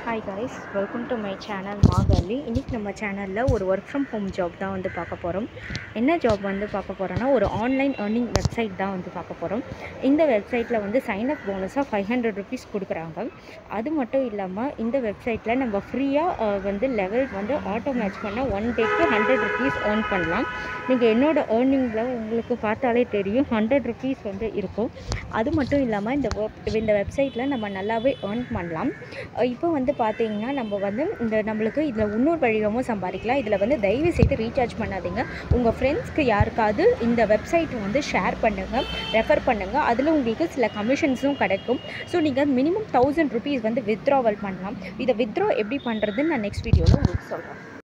hi guys welcome to my channel மாகல்லி இன்றைக்கி நம்ம சேனலில் ஒரு ஒர்க் ஃப்ரம் ஹோம் ஜாப் தான் வந்து பார்க்க போகிறோம் என்ன ஜாப் வந்து பார்க்க போகிறோன்னா ஒரு ஆன்லைன் earning வெப்சைட் தான் வந்து பார்க்க போகிறோம் இந்த வெப்சைட்டில் வந்து சைன் அப் போனஸாக ஃபைவ் ஹண்ட்ரட் ருபீஸ் கொடுக்குறாங்க அது மட்டும் இல்லாமல் இந்த வெப்சைட்டில் நம்ம ஃப்ரீயாக வந்து லெவல் வந்து ஆட்டோ மேட்ச் பண்ணால் ஒன் டேக்கு ஹண்ட்ரட் ருபீஸ் earn பண்ணலாம் நீங்கள் என்னோட ஏர்னிங்கில் உங்களுக்கு பார்த்தாலே தெரியும் ஹண்ட்ரட் ருபீஸ் வந்து இருக்கும் அது மட்டும் இல்லாமல் இந்த வெப் இந்த வெப்சைட்டில் நம்ம நல்லாவே earn பண்ணலாம் அஹ் இப்போ வந்து பார்த்தீங்கன்னா நம்ம வந்து இந்த நம்மளுக்கு இதில் இன்னொரு வழியாகவும் சம்பாதிக்கலாம் இதில் வந்து தயவு செய்து ரீசார்ஜ் பண்ணாதீங்க உங்கள் ஃப்ரெண்ட்ஸ்க்கு யாருக்காவது இந்த வெப்சைட்டை வந்து ஷேர் பண்ணுங்கள் ரெஃபர் பண்ணுங்கள் அதில் உங்களுக்கு சில கமிஷன்ஸும் கிடைக்கும் ஸோ நீங்கள் மினிமம் தௌசண்ட் ருபீஸ் வந்து வித்ட்ராவல் பண்ணலாம் இதை வித்ட்ரா எப்படி பண்ணுறதுன்னு நான் நெக்ஸ்ட் வீடியோவில் உங்களுக்கு சொல்கிறேன்